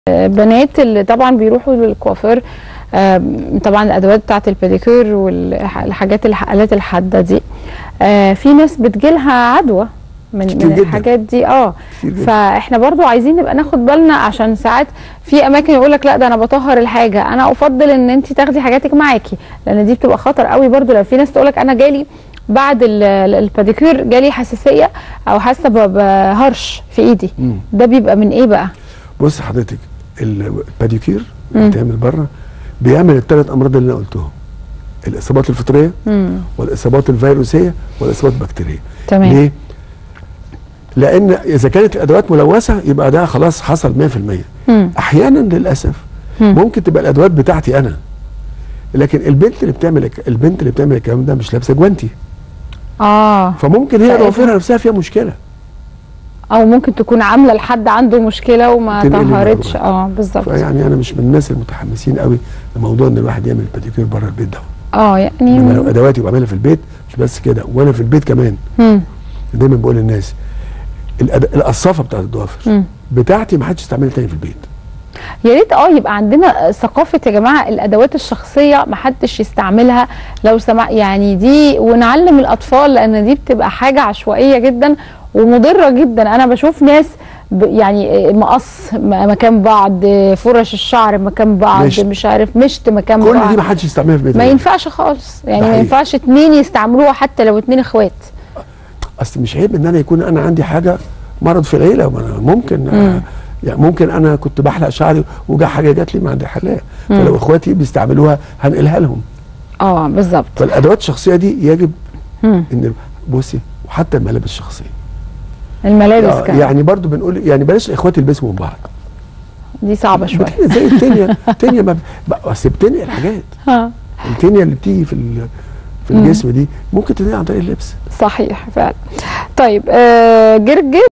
بنات اللي طبعا بيروحوا للكوافير آم، طبعا الادوات بتاعه البيديكير والحاجات الحلقات الحاده دي آه، في ناس بتجيلها عدوى من كتير من جداً. الحاجات دي اه كتير جداً. فاحنا برضو عايزين نبقى ناخد بالنا عشان ساعات في اماكن يقول لك لا ده انا بطهر الحاجه انا افضل ان انت تاخدي حاجاتك معاكي لان دي بتبقى خطر قوي برضو لو في ناس تقول لك انا جالي بعد ال- ال- الباديكير جالي حساسيه او حاسه ب- بهرش في ايدي مم. ده بيبقى من ايه بقى بص حضرتك الباديكير اللي بيتعمل بره بيعمل الثلاث امراض اللي انا قلتهم الاصابات الفطريه امم والاصابات الفيروسيه والاصابات البكتيريه تمام ليه؟ لان اذا كانت الادوات ملوثه يبقى ده خلاص حصل 100% مم. احيانا للاسف مم. ممكن تبقى الادوات بتاعتي انا لكن البنت اللي بتعمل البنت اللي بتعمل الكلام ده مش لابسه جوانتي اه فممكن هي فإيه؟ ضوافرها نفسها فيها مشكله او ممكن تكون عامله لحد عنده مشكله وما تنقل طهرتش الموضوع. اه بالظبط فيعني انا مش من الناس المتحمسين قوي لموضوع ان الواحد يعمل باديكير بره البيت ده اه يعني انما لو ادواتي بعملها في البيت مش بس كده وانا في البيت كمان مم. دايما بقول للناس الأد... القصافه بتاعت الضوافر مم. بتاعتي ما حدش يستعملها تاني في البيت يا ريت اه يبقى عندنا ثقافه يا جماعه الادوات الشخصيه ما حدش يستعملها لو سمع يعني دي ونعلم الاطفال لان دي بتبقى حاجه عشوائيه جدا ومضره جدا انا بشوف ناس ب يعني مقص م- مكان بعض فرش الشعر مكان بعض مشط. مش عارف مشط مكان كل بعض دي ما حدش يستعملها في البيت ما تاني. ينفعش خالص يعني ده ما حقيقي. ينفعش اتنين يستعملوها حتى لو اتنين اخوات اصل مش عيب ان انا يكون انا عندي حاجه مرض في العيله ما أنا ممكن آه يعني ممكن انا كنت بحلق شعري وجا حاجه جات لي من عند الحلاق فلو اخواتي بيستعملوها هنقلها لهم اه بالظبط فالادوات الشخصيه دي يجب مم. ان بصي وحتى الملابس الشخصيه الملابس آه، كمان يعني برضو بنقول يعني بلاش الاخوات يلبسوا من بعض دي صعبه شويه بتنقل زي التانية التانية ما بقى- اصل بتنقل حاجات اه التانية اللي بتيجي في ال- في الجسم دي ممكن تنقل عن طريق اللبس صحيح فعلا طيب آه جرجس